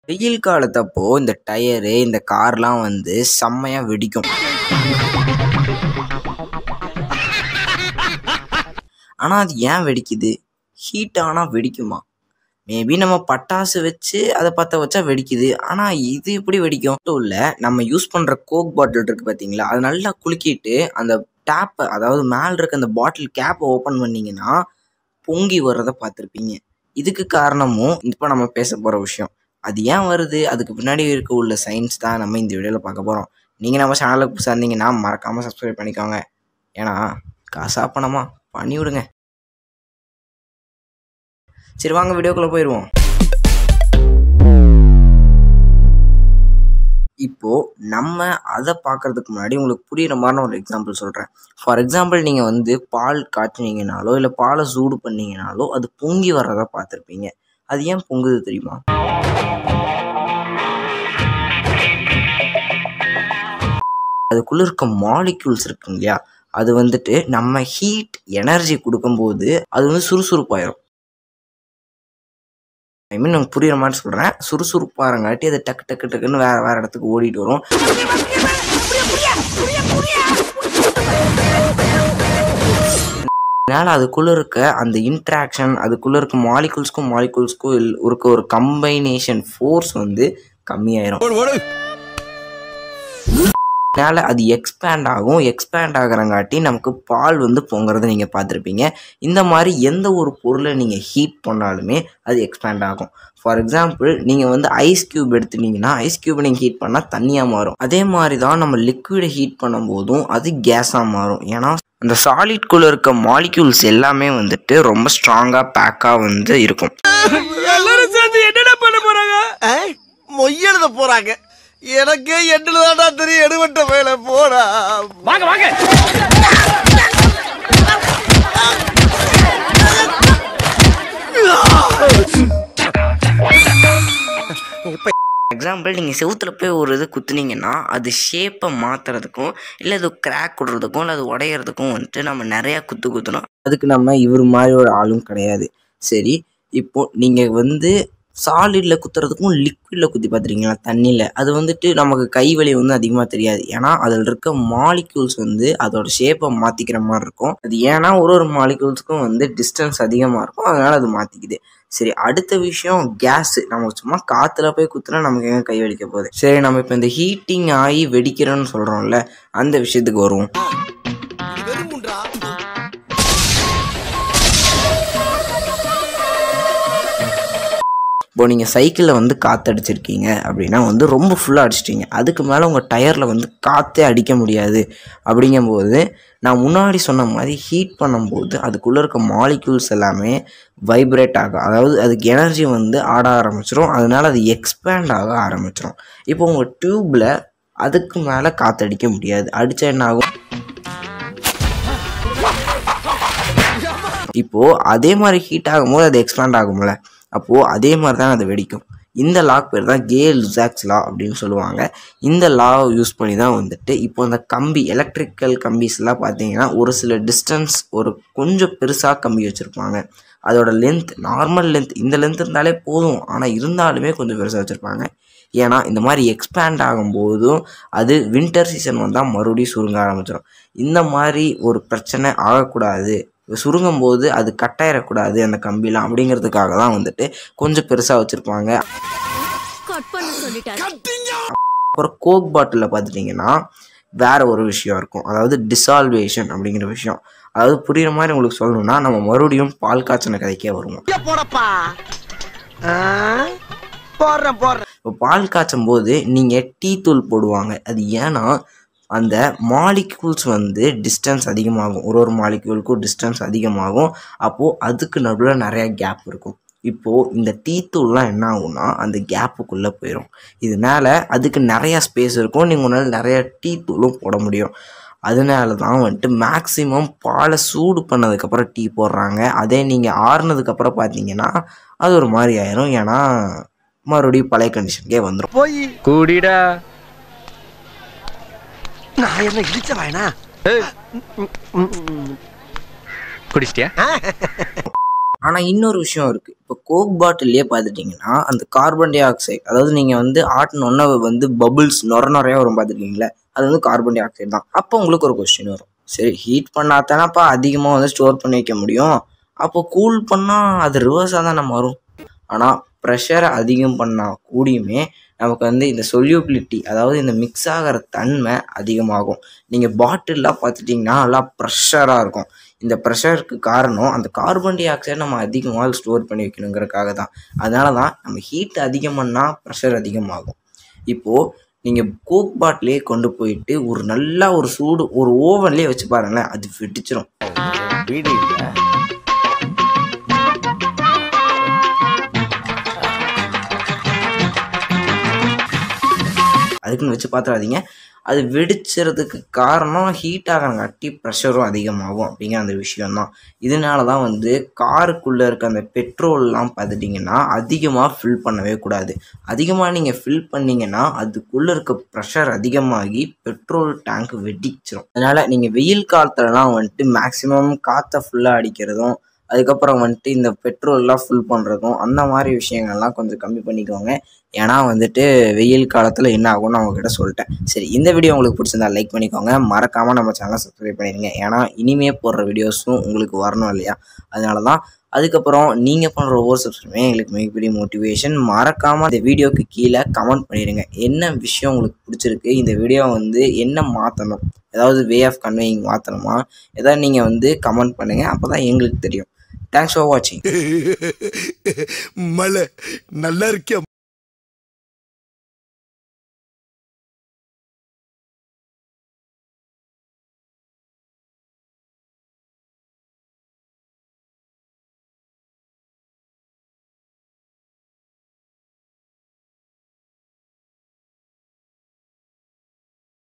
வெயில் காலத்தப்போ இந்த டயரு இந்த கார்லாம் வந்து செம்மையா வெடிக்கும் ஆனால் அது ஏன் வெடிக்குது ஹீட் ஆனால் வெடிக்குமா மேபி நம்ம பட்டாசு வச்சு அதை பற்ற வச்சா வெடிக்குது ஆனால் இது எப்படி வெடிக்கும் மட்டும் இல்லை நம்ம யூஸ் பண்ணுற கோக் பாட்டில் இருக்குது பார்த்தீங்களா அது நல்லா குலுக்கிட்டு அந்த டேப்பை அதாவது மேலே இருக்க அந்த பாட்டில் கேப்பை ஓப்பன் பண்ணிங்கன்னா பொங்கி வர்றதை பார்த்துருப்பீங்க இதுக்கு காரணமும் இப்போ நம்ம பேச போகிற விஷயம் அது ஏன் வருது அதுக்கு பின்னாடி இருக்க உள்ள சயின்ஸ் தான் நம்ம இந்த வீடியோவில் பார்க்க போகிறோம் நீங்கள் நம்ம சேனலுக்கு புதுசாக இருந்தீங்கன்னா மறக்காமல் சப்ஸ்கிரைப் பண்ணிக்கோங்க ஏன்னா காசா பணமா பண்ணி விடுங்க சரி வாங்க வீடியோக்குள்ளே போயிடுவோம் இப்போது நம்ம அதை பார்க்கறதுக்கு முன்னாடி உங்களுக்கு புரியுற மாதிரி நான் ஒரு எக்ஸாம்பிள் சொல்கிறேன் ஃபார் எக்ஸாம்பிள் நீங்கள் வந்து பால் காய்ச்சினீங்கனாலோ இல்லை பாலை சூடு பண்ணீங்கனாலோ அது பொங்கி வர்றதை பார்த்துருப்பீங்க அது ஏன் பொங்குது தெரியுமா அதுக்குள்ளே இருக்க மாலிக்யூல்ஸ் இருக்குங்க இல்லையா அது வந்துட்டு நம்ம ஹீட் எனர்ஜி கொடுக்கும்போது அது வந்து சுறுசுறுப்பாயிரும் ஐ மீன் நமக்கு புரியுற மாதிரி சொல்கிறேன் சுறுசுறுப்பாகிறங்காட்டி அது டக்கு டக்கு டக்குன்னு வேறு வேறு இடத்துக்கு ஓடிட்டு வரும் அதனால் அதுக்குள்ளே இருக்க அந்த இன்ட்ராக்ஷன் அதுக்குள்ளே இருக்க மாலிகுல்ஸ்க்கும் மாலிகுல்ஸ்க்கும் இருக்க ஒரு கம்பைனேஷன் ஃபோர்ஸ் வந்து கம்மியாயிரும் அதனால் அது எக்ஸ்பேண்ட் ஆகும் எக்ஸ்பேண்ட் ஆகிறங்காட்டி நமக்கு பால் வந்து பொங்குறதை நீங்கள் பார்த்துருப்பீங்க இந்த மாதிரி எந்த ஒரு பொருளை நீங்கள் ஹீட் பண்ணாலுமே அது எக்ஸ்பேண்ட் ஆகும் ஃபார் எக்ஸாம்பிள் நீங்கள் வந்து ஐஸ் க்யூப் எடுத்துட்டீங்கன்னா ஐஸ் க்யூபை நீங்கள் ஹீட் பண்ணால் தண்ணியாக மாறும் அதே மாதிரி தான் நம்ம லிக்விடை ஹீட் பண்ணும்போதும் அது கேஸாக மாறும் ஏன்னா அந்த சாலிட்குள்ளே இருக்க மாலிக்யூல்ஸ் எல்லாமே வந்துட்டு ரொம்ப ஸ்ட்ராங்காக பேக்காக வந்து இருக்கும் எல்லாரும் சேர்ந்து என்னடா பண்ண போறாங்க மொய் எழுத போறாங்க எனக்கே எட்டுல தான்டா தெரியும் எடுபட்ட வேலை போடா வாங்க வாங்க எக்ஸாம்பிள் நீங்கள் செவுத்துல போய் ஒரு இது குத்துனீங்கன்னா அது ஷேப்பை மாற்றுறதுக்கும் இல்லை அது கிராக் விடுறதுக்கும் இல்லை அது உடையிறதுக்கும் வந்துட்டு நம்ம நிறையா குத்து குத்தணும் அதுக்கு நம்ம இவர் மாதிரி ஒரு ஆளும் கிடையாது சரி இப்போ நீங்கள் வந்து சாலிடில் குத்துறதுக்கும் லிக்விடில் குத்தி பார்த்துருக்கீங்களா தண்ணியில் அது வந்துட்டு நமக்கு கை வலி வந்து அதிகமாக தெரியாது ஏன்னா அதில் இருக்க மாலிக்யூல்ஸ் வந்து அதோட ஷேப்பை மாற்றிக்கிற மாதிரி இருக்கும் அது ஏன்னா ஒரு ஒரு மாலிக்யூல்ஸுக்கும் வந்து டிஸ்டன்ஸ் அதிகமாக இருக்கும் அதனால் அது மாற்றிக்குது சரி அடுத்த விஷயம் கேஸு நம்ம சும்மா காற்றுல போய் குத்துனா நமக்கு எங்கே கை வலிக்க போகுது சரி நம்ம இப்போ இந்த ஹீட்டிங் ஆகி வெடிக்கிறோன்னு சொல்கிறோம்ல அந்த விஷயத்துக்கு வருவோம் வெறுமுன்றா இப்போ நீங்கள் சைக்கிளில் வந்து காற்று அடிச்சிருக்கீங்க அப்படின்னா வந்து ரொம்ப ஃபுல்லாக அடிச்சிட்டிங்க அதுக்கு மேலே உங்கள் டயரில் வந்து காற்றே அடிக்க முடியாது அப்படிங்கும்போது நான் முன்னாடி சொன்ன மாதிரி ஹீட் பண்ணும்போது அதுக்குள்ளே இருக்க மாலிக்யூல்ஸ் எல்லாமே வைப்ரேட் ஆகும் அதாவது அதுக்கு எனர்ஜி வந்து ஆட ஆரம்பிச்சிரும் அதனால அது எக்ஸ்பேண்ட் ஆக ஆரம்பிச்சிரும் இப்போ உங்கள் டியூப்பில் அதுக்கு மேலே காற்றடிக்க முடியாது அடித்தா என்ன ஆகும் இப்போது அதே மாதிரி ஹீட் ஆகும்போது அது எக்ஸ்பேண்ட் ஆகும்ல அப்போது அதே மாதிரி தான் அது வெடிக்கும் இந்த லாக் பேர் தான் கே லுசாக்ஸ் லா அப்படின்னு சொல்லுவாங்க இந்த லாவை யூஸ் பண்ணி தான் வந்துட்டு இப்போ அந்த கம்பி எலக்ட்ரிக்கல் கம்பிஸ்லாம் பார்த்தீங்கன்னா ஒரு சில டிஸ்டன்ஸ் ஒரு கொஞ்சம் பெருசாக கம்பி வச்சுருப்பாங்க அதோட லென்த் நார்மல் லென்த் இந்த லென்த் இருந்தாலே போதும் ஆனால் இருந்தாலுமே கொஞ்சம் பெருசாக வச்சுருப்பாங்க ஏன்னா இந்த மாதிரி எக்ஸ்பேண்ட் ஆகும்போதும் அது வின்டர் சீசன் வந்தால் மறுபடியும் சுருங்க ஆரம்பிச்சிடும் இந்த மாதிரி ஒரு பிரச்சனை ஆகக்கூடாது சுருங்கும் போது அது கட்டாயிடக்கூடாது அந்த கம்பிலாம் அப்படிங்கிறதுக்காக தான் வந்துட்டு கொஞ்சம் பெருசாக வச்சுருப்பாங்க கட் பண்ண சொல்லிட்டாரு அப்புறம் கோக் பாட்டிலில் பார்த்துட்டிங்கன்னா வேற ஒரு விஷயம் இருக்கும் அதாவது டிசால்வேஷன் அப்படிங்கிற விஷயம் அதாவது புரியுற மாதிரி உங்களுக்கு சொல்லணும்னா நம்ம மறுபடியும் பால் காய்ச்சின கதைக்கே வருவோம் போடப்பா போடுறேன் போடுறேன் இப்போ பால் காய்ச்சும் போது நீங்கள் டீ தூள் போடுவாங்க அது ஏன்னா அந்த மாலிக்யூல்ஸ் வந்து டிஸ்டன்ஸ் அதிகமாகும் ஒரு ஒரு மாலிக்யூலுக்கும் டிஸ்டன்ஸ் அதிகமாகும் அப்போது அதுக்கு நடுவில் நிறையா கேப் இருக்கும் இப்போது இந்த டீ தூள்லாம் என்ன ஆகும்னா அந்த கேப்புக்குள்ளே போயிடும் இதனால அதுக்கு நிறையா ஸ்பேஸ் இருக்கும் நீங்கள் உங்களால் நிறையா டீ தூளும் போட முடியும் அதனால தான் வந்துட்டு மேக்ஸிமம் பாலை சூடு பண்ணதுக்கப்புறம் டீ போடுறாங்க அதே நீங்கள் ஆறுனதுக்கப்புறம் பார்த்தீங்கன்னா அது ஒரு மாதிரி ஆயிரும் ஏன்னா மறுபடியும் பழைய கண்டிஷனுக்கே வந்துடும் போய் கூடிடா நான் என்ன இடிச்ச வேணா குடிச்சிட்டியா ஆனால் இன்னொரு விஷயம் இருக்குது இப்போ கோக் பாட்டிலே பார்த்துட்டிங்கன்னா அந்த கார்பன் டை ஆக்சைடு அதாவது நீங்கள் வந்து ஆட்டினோன்னா வந்து பபுள்ஸ் நொர நொறையா வரும் பார்த்துருக்கீங்களா அது வந்து கார்பன் டை ஆக்சைடு தான் அப்போ உங்களுக்கு ஒரு கொஸ்டின் வரும் சரி ஹீட் பண்ணாதானப்பா அதிகமாக வந்து ஸ்டோர் பண்ணி வைக்க முடியும் அப்போ கூல் பண்ணால் அது ரிவர்ஸாக தானே மாறும் ஆனால் ப்ரெஷரை அதிகம் பண்ணால் கூடியுமே நமக்கு வந்து இந்த சொல்யூபிலிட்டி அதாவது இந்த மிக்ஸ் ஆகிற தன்மை அதிகமாகும் நீங்கள் பாட்டில்லாம் பார்த்துட்டிங்கன்னா நல்லா ப்ரெஷராக இருக்கும் இந்த ப்ரெஷருக்கு காரணம் அந்த கார்பன் டை ஆக்சைடு நம்ம அதிகமாக ஸ்டோர் பண்ணி வைக்கணுங்கிறதுக்காக தான் அதனால தான் நம்ம ஹீட் அதிகம் பண்ணால் ப்ரெஷர் அதிகமாகும் இப்போது நீங்கள் கோக் பாட்டிலே கொண்டு போயிட்டு ஒரு நல்லா ஒரு சூடு ஒரு ஓவன்லேயே வச்சு பாருங்களேன் அது வெடிச்சிரும் அதுக்குன்னு வச்சு பார்த்துடாதீங்க அது வெடிச்சிறதுக்கு காரணம் ஹீட் ஆகிறங்காட்டி ப்ரெஷரும் அதிகமாகும் அப்படிங்கிற அந்த விஷயம்தான் இதனால தான் வந்து காருக்குள்ளே இருக்க அந்த பெட்ரோல்லாம் பார்த்துட்டிங்கன்னா அதிகமாக ஃபில் பண்ணவே கூடாது அதிகமாக நீங்கள் ஃபில் பண்ணீங்கன்னா அதுக்குள்ளே இருக்க ப்ரெஷர் அதிகமாகி பெட்ரோல் டேங்க் வெடிச்சிரும் அதனால் நீங்கள் வெயில் காலத்துலலாம் வந்துட்டு மேக்ஸிமம் காற்றை ஃபுல்லாக அடிக்கிறதும் அதுக்கப்புறம் வந்துட்டு இந்த பெட்ரோல்லாம் ஃபுல் பண்ணுறதும் அந்த மாதிரி விஷயங்கள்லாம் கொஞ்சம் கம்மி பண்ணிக்கோங்க ஏன்னா வந்துட்டு வெயில் காலத்தில் என்ன ஆகும்னு நான் உங்ககிட்ட சொல்லிட்டேன் சரி இந்த வீடியோ உங்களுக்கு பிடிச்சிருந்தா லைக் பண்ணிக்கோங்க மறக்காமல் நம்ம சேனலை சப்ஸ்கிரைப் பண்ணிடுங்க ஏன்னா இனிமே போடுற வீடியோஸும் உங்களுக்கு வரணும் இல்லையா அதனால தான் அதுக்கப்புறம் நீங்கள் பண்ணுற ஒவ்வொரு சப்ஸ்கிரைபுமே எங்களுக்கு மிகப்பெரிய மோட்டிவேஷன் மறக்காமல் இந்த வீடியோக்கு கீழே கமெண்ட் பண்ணிடுங்க என்ன விஷயம் உங்களுக்கு பிடிச்சிருக்கு இந்த வீடியோ வந்து என்ன மாற்றணும் ஏதாவது வே ஆஃப் கன்வேயிங் மாற்றணுமா ஏதாவது நீங்கள் வந்து கமெண்ட் பண்ணுங்கள் அப்போ தான் எங்களுக்கு தெரியும் தேங்க்ஸ் ஃபார் வாட்சிங் மலை நல்லா இருக்கியா